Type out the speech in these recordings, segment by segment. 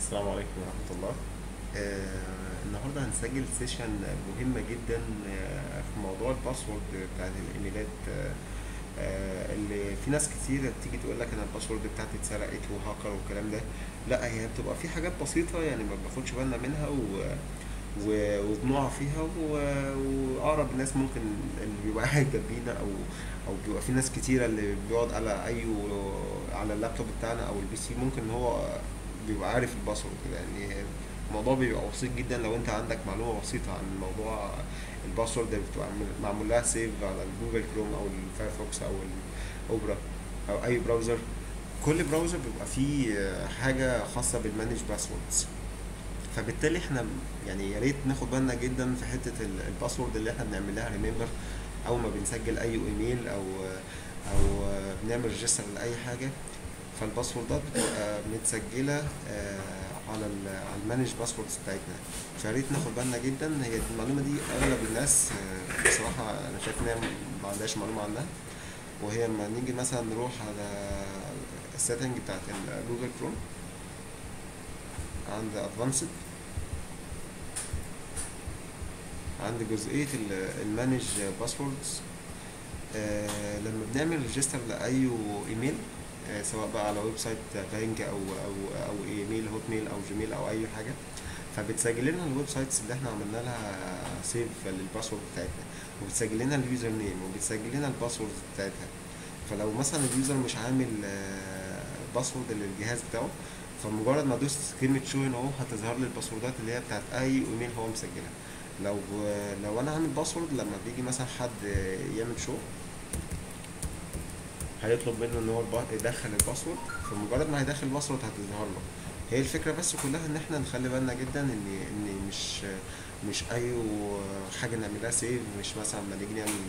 السلام عليكم ورحمة الله آه النهاردة هنسجل سيشن مهمة جدا آه في موضوع الباسورد بتاعت الإيميلات آه آه اللي في ناس كتير بتيجي تقول لك أنا الباسورد بتاعتي اتسرقت وهاكر والكلام ده لا هي بتبقى في حاجات بسيطة يعني ما بناخدش بالنا منها و و- وبنقع فيها و- وأقرب الناس ممكن اللي بيبقى قاعد جنبينا أو أو بيبقى في ناس كتيرة اللي بيقعد على أي على اللابتوب بتاعنا أو البي سي ممكن هو بيبقى عارف الباسورد كده يعني الموضوع بيبقى بسيط جدا لو انت عندك معلومة بسيطة عن موضوع الباسورد اللي بتبقى معمول- معمول لها سيف على الجوجل كروم او الفايرفوكس او الاوبرا او اي براوزر كل براوزر بيبقى فيه آه، حاجة خاصة بالمانج باسوردز فبالتالي احنا يعني يا ريت ناخد بالنا جدا في حتة ال- الباسورد اللي احنا بنعمل لها ريمبر اول ما بنسجل اي ايميل او او آه، بنعمل ريجستر لاي حاجة فالباسوردات بتبقى متسجله آه، على ال على المانج باسوردز بتاعتنا فيا ريت ناخد بالنا جدا هي المعلومه دي اغلب الناس آه، بصراحه انا شايف ان هي ما عندهاش معلومه عنها وهي لما نيجي مثلا نروح على السيتنج بتاعت الجوجل كروم عند ادفانسد عند جزئيه المانج باسوردز آه لما بنعمل ريجستر لاي ايميل آه سواء بقى على ويب سايت بنك او او او ايميل هوت ميل او جيميل او اي حاجه فبتسجل لنا الويب سايتس اللي احنا عملنا لها سيف للباسورد بتاعتنا وبتسجل لنا اليوزر نيم وبتسجل لنا الباسورد بتاعتها فلو مثلا اليوزر مش عامل آه، باسورد للجهاز بتاعه فمجرد ما ادوس كلمه شو هنا اهو هتظهر لي الباسوردات اللي هي بتاعت اي ايميل هو مسجلها لو لو انا عامل باسورد لما بيجي مثلا حد يعمل شو هيطلب منه ان هو الب- يدخل الباسورد فمجرد ما هيدخل الباسورد هتظهر له هي الفكره بس كلها ان احنا نخلي بالنا جدا ان ان مش مش اي حاجه نعملها سيف مش مثلا لما نيجي نعمل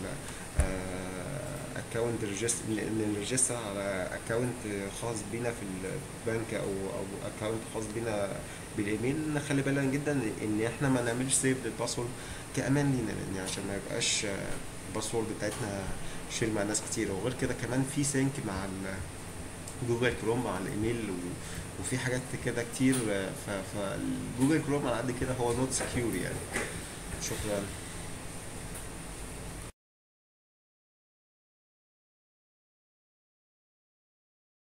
اكونت نرجستر على اكونت خاص بينا في البنك او او اكونت خاص بينا بالايميل نخلي بالنا جدا ان احنا ما نعملش سيف للباسورد كامان لينا لان عشان ما يبقاش الباسورد بتاعتنا شيل مع ناس كتير وغير كده كمان في سينك مع ال جوجل كروم مع الايميل و- وفي حاجات كده كتير ف- فالجوجل كروم على قد كده هو نوت سكيور يعني شكرا